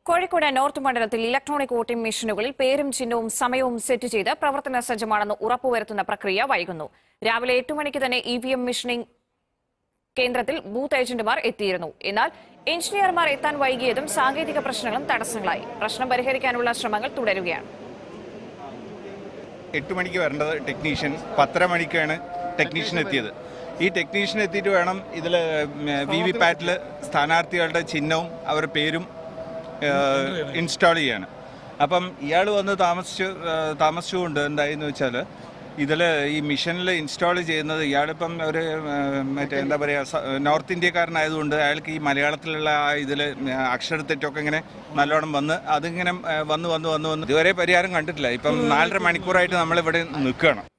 Kozhikode north മണ്ഡലത്തിൽ electronic voting മെഷീനുകളിൽ പേരും ചിഹ്നവും സമയവും സെറ്റ് ചെയ്ത് പ്രവർത്തന സജ്ജമാണെന്ന് ഉറപ്പുവരുത്തുന്ന പ്രക്രിയ വൈകുന്നു രാവിലെ എട്ട് മണിക്ക് തന്നെ ഇ വി എം മെഷീനിംഗ് കേന്ദ്രത്തിൽ ബൂത്ത് ഏജന്റുമാർ എത്തിയിരുന്നു എന്നാൽ എഞ്ചിനീയർമാർ എത്താൻ വൈകിയതും സാങ്കേതിക പ്രശ്നങ്ങളും തടസ്സങ്ങളായി പ്രശ്നം പരിഹരിക്കാനുള്ള ശ്രമങ്ങൾ തുടരുകയാണ് എട്ട് മണിക്ക് വരേണ്ടത് ടെക്നീഷ്യൻ പത്തര മണിക്കാണ് ടെക്നീഷ്യൻ എത്തിയത് ഈ ടെക്നീഷ്യൻ എത്തിയിട്ട് വേണം ഇതിൽ വി വി പാറ്റിൽ സ്ഥാനാർത്ഥികളുടെ ചിഹ്നവും അവരുടെ പേരും ഇൻസ്റ്റാൾ ചെയ്യാൻ അപ്പം ഇയാൾ വന്ന് താമസിച്ചു ഏഹ്, താമസിച്ചുകൊണ്ട് എന്തായെന്ന് വെച്ചാൽ ഇതിൽ ഈ മിഷനിൽ ഇൻസ്റ്റാൾ ചെയ്യുന്നത് ഇയാളിപ്പം ഒരു ഏഹ്, മറ്റേ എന്താ പറയുക നോർത്ത് ഇന്ത്യക്കാരനായതുകൊണ്ട് അയാൾക്ക് ഈ മലയാളത്തിലുള്ള ആ ഇതിൽ അക്ഷരത്തെറ്റൊക്കെ ഇങ്ങനെ നല്ലോണം വന്ന് അതിങ്ങനെ ഏഹ്, വന്ന് വന്ന് വന്ന് വന്ന് ഇതുവരെ പരിഹാരം കണ്ടിട്ടില്ല ഇപ്പം നാലര മണിക്കൂറായിട്ട് നമ്മളിവിടെ നിൽക്കുകയാണ്